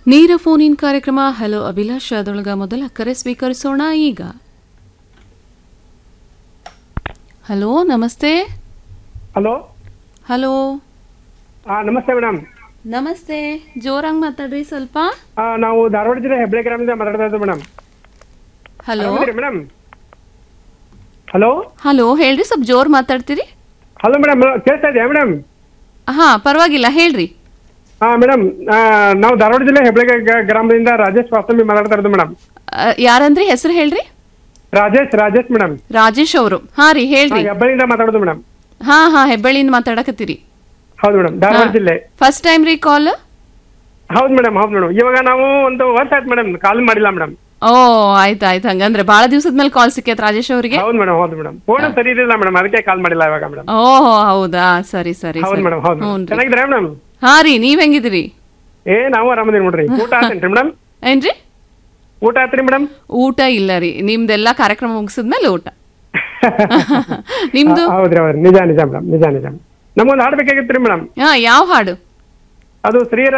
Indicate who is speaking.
Speaker 1: ನೇರ phone in ಕಾರ್ಯಕ್ರಮ hello Abhilash ಅದೊಳಗ ಮೊದಲ ಕರೆ ಸ್ವೀಕರಿಸೋಣ ಈಗ ಹಲೋ ನಮಸ್ತೆ
Speaker 2: ಹಲೋ
Speaker 1: ಹಲೋ
Speaker 2: ಹಾಂ ನಮಸ್ತೆ ಮೇಡಮ್
Speaker 1: ನಮಸ್ತೆ ಜೋರಾಗಿ ಮಾತಾಡ್ರಿ ಸ್ವಲ್ಪ
Speaker 2: ನಾವು ಧಾರವಾಡ ಜಿಲ್ಲೆ ಹೆಬ್ಳೆ ಗ್ರಾಮದಿಂದ ಮಾತಾಡ್ತಾ ಇದ್ದೀವಿ madam
Speaker 1: hello
Speaker 2: madam hello
Speaker 1: hello ಹೇಳ್ರಿ ಸ್ವಲ್ಪ ಜೋರ್ ಮಾತಾಡ್ತೀರಿ
Speaker 2: ಹಲೋ ಮೇಡಮ್ ಕೇಳ್ತಾ ಇದೆಯಾ ಮೇಡಮ್
Speaker 1: ಹಾ ಪರವಾಗಿಲ್ಲ ಹೇಳ್ರಿ
Speaker 2: ಹಾಂ ಮೇಡಮ್ ನಾವು ಧಾರವಾಡ ಜಿಲ್ಲೆ ಹೆಬ್ಳೆ ಗ- ಗ್ರಾಮದಿಂದ ರಾಜೇಶ್ ವಾಸಂಬಿ ಮಾತಾಡ್ತಾ ಇರೋದು ಮೇಡಮ್
Speaker 1: ಆ, ಯಾರಂದ್ರಿ ಹೆಸರು ಹೇಳ್ರಿ
Speaker 2: ರಾಜೇಶ್ ರಾಜೇಶ್ ಮೇಡಮ್
Speaker 1: ರಾಜೇಶ್ ಅವರು ಹಾ ರೀ ಹೇಳ್ರಿ
Speaker 2: ಹೆಬ್ಬಳ್ಳಿಯಿಂದ ಮಾತಾಡೋದು ಮೇಡಮ್
Speaker 1: ಹಾ ಹಾ ಹೆಬ್ಬಳ್ಳಿಯಿಂದ ಮಾತಾಡಕತ್ತೀರಿ
Speaker 2: ಹೌದು ಮೇಡಮ್ ಧಾರವಾಡ ಜಿಲ್ಲೆ
Speaker 1: ಫಸ್ಟ್ ಟೈಮ್ ರೀ ಕಾಲ್
Speaker 2: ಹೌದು ಮೇಡಮ್ ಹೌದು ಮೇಡಮ್ ಇವಾಗ ನಾವು ಒಂದು ವರ್ಷ ಆಯ್ತು ಮೇಡಮ್ ಕಾಲ್ ಮಾಡಿಲ್ಲ ಮೇಡಮ್
Speaker 1: ಓ ಆಯ್ತು ಆಯ್ತು ಹಂಗಂದ್ರೆ ಬಹಳ ದಿವಸದ ಮೇಲೆ ಕಾಲ್ ಸಿಕ್ಕೈತ್ ರಾಜೇಶ್ ಅವರಿಗೆ
Speaker 2: ಹೌದು ಮೇಡಮ್ ಹೌದು ಮೇಡಮ್ ಫೋನ್ ಸರಿ ಇರಲಿಲ್ಲ ಮೇಡಮ್ ಅದಕ್ಕೆ ಕಾಲ್ ಮಾಡಿಲ್ಲ ಇವಾಗ ಮೇಡಮ್
Speaker 1: ಓಹೋ ಹೌದಾ ಸರಿ ಸರಿ
Speaker 2: ಹೌದು
Speaker 1: ಸರಿ
Speaker 2: ಮೇಡಮ್ ಹೌದು
Speaker 1: ಹ್ಞೂನ್ರಿ
Speaker 2: ಚೆನ್ನಾಗಿದ್ದೀರಾ ಮೇಡಮ್
Speaker 1: ಹಾ ರೀ ನೀವ್ ಹೆಂಗಿದ್ರಿ
Speaker 2: ಏ ನಾವು ಆರಾಮದೀವಿ ನೋಡ್ರಿ ಊಟ ಆತೇನ್ರಿ ಮೇಡಮ್
Speaker 1: ಏನ್ರಿ
Speaker 2: ಊಟ ಆತ್ರಿ ಮೇಡಮ್
Speaker 1: ಊಟ ಇಲ್ಲ ರೀ ನಿಮ್ದೆಲ್ಲಾ ಕಾರ್ಯಕ್ರಮ ಮುಗಿಸಿದ್ಮೇಲೆ ಊಟ ನಿಮ್ದು
Speaker 2: ಹೌದ್ರಿ ಹೌದ್ರಿ ನಿಜ ನಿಜ ಮೇಡಮ್ ನಿಜ ನಿಜ ನಮ್ಗೊಂದು ಹಾಡ್ಬೇಕಾಗಿತ್ತು ರೀ ಮೇಡಮ್
Speaker 1: ಹಾ ಯಾವ ಹಾಡು
Speaker 2: ಅದು ಶ್ರೀ